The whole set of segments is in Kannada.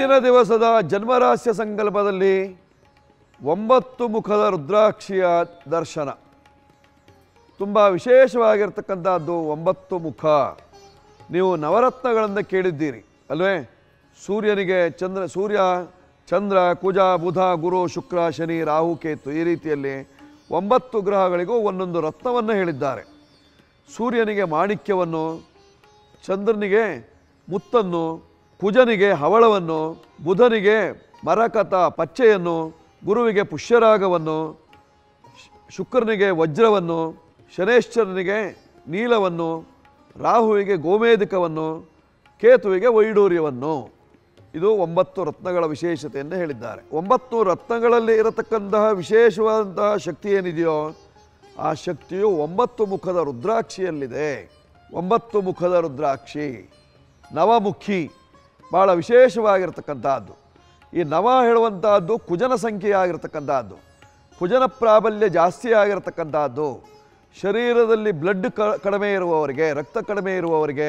ಇಂದಿನ ದಿವಸದ ಜನ್ಮರಾಸ್ಯ ಸಂಕಲ್ಪದಲ್ಲಿ ಒಂಬತ್ತು ಮುಖದ ರುದ್ರಾಕ್ಷಿಯ ದರ್ಶನ ತುಂಬ ವಿಶೇಷವಾಗಿರ್ತಕ್ಕಂಥದ್ದು ಒಂಬತ್ತು ಮುಖ ನೀವು ನವರತ್ನಗಳನ್ನು ಕೇಳಿದ್ದೀರಿ ಅಲ್ವೇ ಸೂರ್ಯನಿಗೆ ಚಂದ್ರ ಸೂರ್ಯ ಚಂದ್ರ ಕುಜ ಬುಧ ಗುರು ಶುಕ್ರ ಶನಿ ರಾಹು ಕೇತು ಈ ರೀತಿಯಲ್ಲಿ ಒಂಬತ್ತು ಗ್ರಹಗಳಿಗೂ ಒಂದೊಂದು ರತ್ನವನ್ನು ಹೇಳಿದ್ದಾರೆ ಸೂರ್ಯನಿಗೆ ಮಾಣಿಕ್ಯವನ್ನು ಚಂದ್ರನಿಗೆ ಮುತ್ತನ್ನು ಕುಜನಿಗೆ ಹವಳವನ್ನು ಬುಧನಿಗೆ ಮರಕತ ಪಚ್ಚೆಯನ್ನು ಗುರುವಿಗೆ ಪುಷ್ಯರಾಗವನ್ನು ಶ್- ಶುಕ್ರನಿಗೆ ವಜ್ರವನ್ನು ಶನೇಶ್ವರನಿಗೆ ನೀಲವನ್ನು ರಾಹುವಿಗೆ ಗೋಮೇಧಿಕವನ್ನು ಕೇತುವಿಗೆ ವೈಡೂರ್ಯವನ್ನು ಇದು ಒಂಬತ್ತು ರತ್ನಗಳ ವಿಶೇಷತೆಯನ್ನು ಹೇಳಿದ್ದಾರೆ ಒಂಬತ್ತು ರತ್ನಗಳಲ್ಲಿ ಇರತಕ್ಕಂತಹ ವಿಶೇಷವಾದಂತಹ ಶಕ್ತಿ ಏನಿದೆಯೋ ಆ ಶಕ್ತಿಯು ಒಂಬತ್ತು ಮುಖದ ರುದ್ರಾಕ್ಷಿಯಲ್ಲಿದೆ ಒಂಬತ್ತು ಮುಖದ ರುದ್ರಾಕ್ಷಿ ನವಮುಖಿ ಭಾಳ ವಿಶೇಷವಾಗಿರ್ತಕ್ಕಂಥದ್ದು ಈ ನವ ಹೇಳುವಂತಹದ್ದು ಕುಜನ ಸಂಖ್ಯೆಯಾಗಿರ್ತಕ್ಕಂಥದ್ದು ಕುಜನ ಪ್ರಾಬಲ್ಯ ಜಾಸ್ತಿ ಆಗಿರ್ತಕ್ಕಂಥದ್ದು ಶರೀರದಲ್ಲಿ ಬ್ಲಡ್ ಕ ಕಡಿಮೆ ಇರುವವರಿಗೆ ರಕ್ತ ಕಡಿಮೆ ಇರುವವರಿಗೆ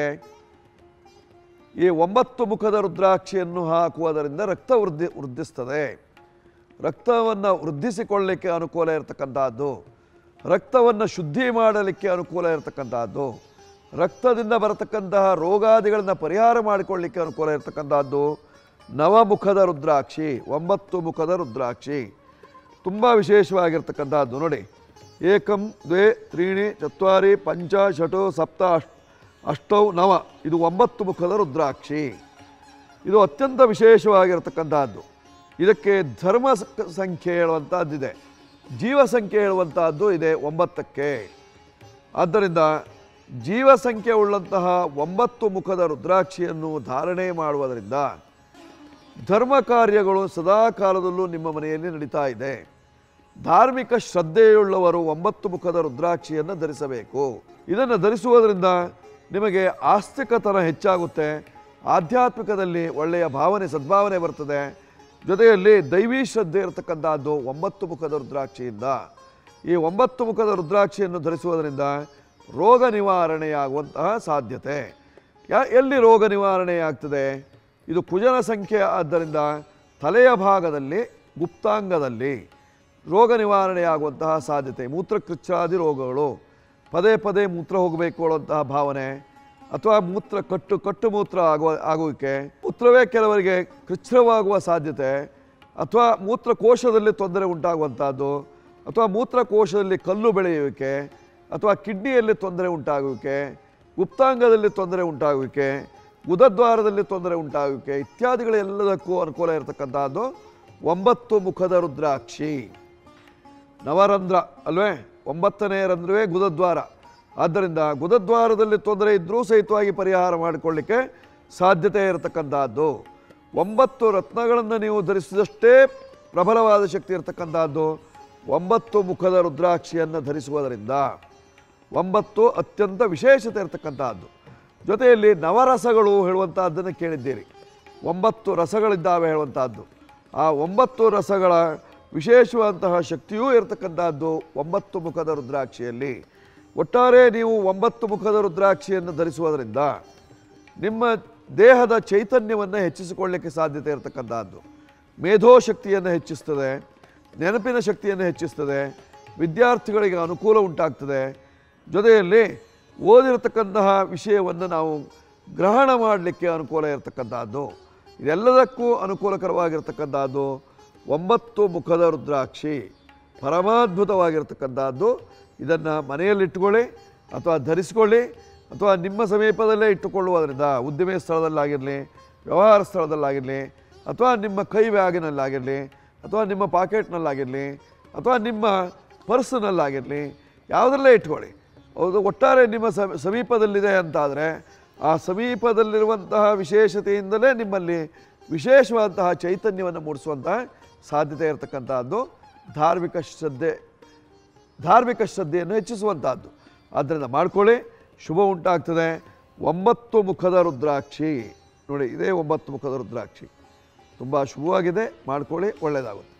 ಈ ಒಂಬತ್ತು ಮುಖದ ರುದ್ರಾಕ್ಷಿಯನ್ನು ಹಾಕುವುದರಿಂದ ರಕ್ತ ವೃದ್ಧಿ ವೃದ್ಧಿಸ್ತದೆ ರಕ್ತವನ್ನು ವೃದ್ಧಿಸಿಕೊಳ್ಳಲಿಕ್ಕೆ ಅನುಕೂಲ ಇರತಕ್ಕಂಥದ್ದು ರಕ್ತವನ್ನು ಶುದ್ಧಿ ಮಾಡಲಿಕ್ಕೆ ಅನುಕೂಲ ಇರತಕ್ಕಂಥದ್ದು ರಕ್ತದಿಂದ ಬರತಕ್ಕಂತಹ ರೋಗಾದಿಗಳನ್ನು ಪರಿಹಾರ ಮಾಡಿಕೊಳ್ಳಲಿಕ್ಕೆ ಅನುಕೂಲ ಇರತಕ್ಕಂಥದ್ದು ನವಮುಖದ ರುದ್ರಾಕ್ಷಿ ಒಂಬತ್ತು ಮುಖದ ರುದ್ರಾಕ್ಷಿ ತುಂಬ ವಿಶೇಷವಾಗಿರ್ತಕ್ಕಂಥದ್ದು ನೋಡಿ ಏಕಂ ದ್ವೇ ತ್ರೀಣಿ ಚತ್ವಾರಿ ಪಂಚ ಷಟು ಸಪ್ತ ಅಷ್ಟ್ ಅಷ್ಟೌ ನವ ಇದು ಒಂಬತ್ತು ಮುಖದ ರುದ್ರಾಕ್ಷಿ ಇದು ಅತ್ಯಂತ ವಿಶೇಷವಾಗಿರತಕ್ಕಂತಹದ್ದು ಇದಕ್ಕೆ ಧರ್ಮ ಸ- ಸಂಖ್ಯೆ ಹೇಳುವಂಥದ್ದಿದೆ ಜೀವ ಸಂಖ್ಯೆ ಹೇಳುವಂತಹದ್ದು ಇದೆ ಒಂಬತ್ತಕ್ಕೆ ಆದ್ದರಿಂದ ಜೀವ ಸಂಖ್ಯೆ ಉಳ್ಳಂತಹ ಒಂಬತ್ತು ಮುಖದ ರುದ್ರಾಕ್ಷಿಯನ್ನು ಧಾರಣೆ ಮಾಡುವುದರಿಂದ ಧರ್ಮ ಕಾರ್ಯಗಳು ಸದಾ ಕಾಲದಲ್ಲೂ ನಿಮ್ಮ ಮನೆಯಲ್ಲಿ ನಡೀತಾ ಇದೆ ಧಾರ್ಮಿಕ ಶ್ರದ್ಧೆಯುಳ್ಳವರು ಒಂಬತ್ತು ಮುಖದ ರುದ್ರಾಕ್ಷಿಯನ್ನು ಧರಿಸಬೇಕು ಇದನ್ನು ಧರಿಸುವುದರಿಂದ ನಿಮಗೆ ಆಸ್ತಿಕತನ ಹೆಚ್ಚಾಗುತ್ತೆ ಆಧ್ಯಾತ್ಮಿಕದಲ್ಲಿ ಒಳ್ಳೆಯ ಭಾವನೆ ಸದ್ಭಾವನೆ ಬರ್ತದೆ ಜೊತೆಯಲ್ಲಿ ದೈವಿ ಶ್ರದ್ಧೆ ಇರತಕ್ಕಂಥದ್ದು ಒಂಬತ್ತು ಮುಖದ ರುದ್ರಾಕ್ಷಿಯಿಂದ ಈ ಒಂಬತ್ತು ಮುಖದ ರುದ್ರಾಕ್ಷಿಯನ್ನು ಧರಿಸುವುದರಿಂದ ರೋಗ ನಿವಾರಣೆಯಾಗುವಂತಹ ಸಾಧ್ಯತೆ ಯಾ ಎಲ್ಲಿ ರೋಗ ನಿವಾರಣೆಯಾಗ್ತದೆ ಇದು ಕುಜನ ಸಂಖ್ಯೆ ಆದ್ದರಿಂದ ತಲೆಯ ಭಾಗದಲ್ಲಿ ಗುಪ್ತಾಂಗದಲ್ಲಿ ರೋಗ ನಿವಾರಣೆಯಾಗುವಂತಹ ಸಾಧ್ಯತೆ ಮೂತ್ರಕೃಚ್ಛಾದಿ ರೋಗಗಳು ಪದೇ ಪದೇ ಮೂತ್ರ ಹೋಗಬೇಕು ಅನ್ನುವಂತಹ ಭಾವನೆ ಅಥವಾ ಮೂತ್ರ ಕಟ್ಟು ಕಟ್ಟು ಮೂತ್ರ ಆಗುವ ಆಗುವಿಕೆ ಮೂತ್ರವೇ ಕೆಲವರಿಗೆ ಕೃಚ್ಛ್ರವಾಗುವ ಸಾಧ್ಯತೆ ಅಥವಾ ಮೂತ್ರಕೋಶದಲ್ಲಿ ತೊಂದರೆ ಉಂಟಾಗುವಂಥದ್ದು ಅಥವಾ ಮೂತ್ರಕೋಶದಲ್ಲಿ ಕಲ್ಲು ಬೆಳೆಯುವಿಕೆ ಅಥವಾ ಕಿಡ್ನಿಯಲ್ಲಿ ತೊಂದರೆ ಉಂಟಾಗುವಿಕೆ ಗುಪ್ತಾಂಗದಲ್ಲಿ ತೊಂದರೆ ಉಂಟಾಗುವಿಕೆ ಗುದದ್ವಾರದಲ್ಲಿ ತೊಂದರೆ ಉಂಟಾಗುವಿಕೆ ಇತ್ಯಾದಿಗಳೆಲ್ಲದಕ್ಕೂ ಅನುಕೂಲ ಇರತಕ್ಕಂಥದ್ದು ಒಂಬತ್ತು ಮುಖದ ರುದ್ರಾಕ್ಷಿ ನವರಂಧ್ರ ಅಲ್ವೇ ಒಂಬತ್ತನೇ ರಂಧ್ರವೇ ಗುದದ್ವಾರ ಆದ್ದರಿಂದ ಗುದದ್ವಾರದಲ್ಲಿ ತೊಂದರೆ ಇದ್ದರೂ ಸಹಿತವಾಗಿ ಪರಿಹಾರ ಮಾಡಿಕೊಳ್ಳಿಕ್ಕೆ ಸಾಧ್ಯತೆ ಇರತಕ್ಕಂಥದ್ದು ಒಂಬತ್ತು ರತ್ನಗಳನ್ನು ನೀವು ಧರಿಸಿದಷ್ಟೇ ಪ್ರಬಲವಾದ ಶಕ್ತಿ ಇರತಕ್ಕಂಥದ್ದು ಒಂಬತ್ತು ಮುಖದ ರುದ್ರಾಕ್ಷಿಯನ್ನು ಧರಿಸುವುದರಿಂದ ಒಂಬತ್ತು ಅತ್ಯಂತ ವಿಶೇಷತೆ ಇರತಕ್ಕಂಥದ್ದು ಜೊತೆಯಲ್ಲಿ ನವರಸಗಳು ಹೇಳುವಂತಹದ್ದನ್ನು ಕೇಳಿದ್ದೀರಿ ಒಂಬತ್ತು ರಸಗಳಿದ್ದಾವೆ ಹೇಳುವಂತಹದ್ದು ಆ ಒಂಬತ್ತು ರಸಗಳ ವಿಶೇಷವಾದಂತಹ ಶಕ್ತಿಯೂ ಇರತಕ್ಕಂಥದ್ದು ಒಂಬತ್ತು ಮುಖದ ರುದ್ರಾಕ್ಷಿಯಲ್ಲಿ ಒಟ್ಟಾರೆ ನೀವು ಒಂಬತ್ತು ಮುಖದ ರುದ್ರಾಕ್ಷಿಯನ್ನು ಧರಿಸುವುದರಿಂದ ನಿಮ್ಮ ದೇಹದ ಚೈತನ್ಯವನ್ನು ಹೆಚ್ಚಿಸಿಕೊಳ್ಳಲಿಕ್ಕೆ ಸಾಧ್ಯತೆ ಇರತಕ್ಕಂಥದ್ದು ಮೇಧೋಶಕ್ತಿಯನ್ನು ಹೆಚ್ಚಿಸ್ತದೆ ನೆನಪಿನ ಶಕ್ತಿಯನ್ನು ಹೆಚ್ಚಿಸ್ತದೆ ವಿದ್ಯಾರ್ಥಿಗಳಿಗೆ ಅನುಕೂಲ ಉಂಟಾಗ್ತದೆ ಜೊತೆಯಲ್ಲಿ ಓದಿರತಕ್ಕಂತಹ ವಿಷಯವನ್ನು ನಾವು ಗ್ರಹಣ ಮಾಡಲಿಕ್ಕೆ ಅನುಕೂಲ ಇರತಕ್ಕಂಥದ್ದು ಇದೆಲ್ಲದಕ್ಕೂ ಅನುಕೂಲಕರವಾಗಿರ್ತಕ್ಕಂಥದ್ದು ಒಂಬತ್ತು ಮುಖದ ರುದ್ರಾಕ್ಷಿ ಪರಮಾದ್ಭುತವಾಗಿರ್ತಕ್ಕಂಥದ್ದು ಇದನ್ನು ಮನೆಯಲ್ಲಿಟ್ಟುಕೊಳ್ಳಿ ಅಥವಾ ಧರಿಸಿಕೊಳ್ಳಿ ಅಥವಾ ನಿಮ್ಮ ಸಮೀಪದಲ್ಲೇ ಇಟ್ಟುಕೊಳ್ಳುವುದರಿಂದ ಉದ್ದಿಮೆ ಸ್ಥಳದಲ್ಲಾಗಿರಲಿ ವ್ಯವಹಾರ ಸ್ಥಳದಲ್ಲಾಗಿರಲಿ ಅಥವಾ ನಿಮ್ಮ ಕೈ ಬ್ಯಾಗಿನಲ್ಲಾಗಿರಲಿ ಅಥವಾ ನಿಮ್ಮ ಪಾಕೆಟ್ನಲ್ಲಾಗಿರಲಿ ಅಥವಾ ನಿಮ್ಮ ಪರ್ಸ್ನಲ್ಲಾಗಿರಲಿ ಯಾವುದರಲ್ಲೇ ಇಟ್ಕೊಳ್ಳಿ ಅದು ಒಟ್ಟಾರೆ ನಿಮ್ಮ ಸ- ಸಮೀಪದಲ್ಲಿದೆ ಅಂತಾದರೆ ಆ ಸಮೀಪದಲ್ಲಿರುವಂತಹ ವಿಶೇಷತೆಯಿಂದಲೇ ನಿಮ್ಮಲ್ಲಿ ವಿಶೇಷವಾದಂತಹ ಚೈತನ್ಯವನ್ನು ಮೂಡಿಸುವಂತಹ ಸಾಧ್ಯತೆ ಇರತಕ್ಕಂತಹದ್ದು ಧಾರ್ಮಿಕ ಶ್ರದ್ಧೆ ಧಾರ್ಮಿಕ ಶ್ರದ್ಧೆಯನ್ನು ಹೆಚ್ಚಿಸುವಂತಹದ್ದು ಆದ್ದರಿಂದ ಮಾಡ್ಕೊಳ್ಳಿ ಶುಭ ಉಂಟಾಗ್ತದೆ ಒಂಬತ್ತು ಮುಖದ ರುದ್ರಾಕ್ಷಿ ನೋಡಿ ಇದೇ ಒಂಬತ್ತು ಮುಖದ ರುದ್ರಾಕ್ಷಿ ತುಂಬ ಶುಭವಾಗಿದೆ ಮಾಡ್ಕೊಳ್ಳಿ ಒಳ್ಳೆಯದಾಗುತ್ತೆ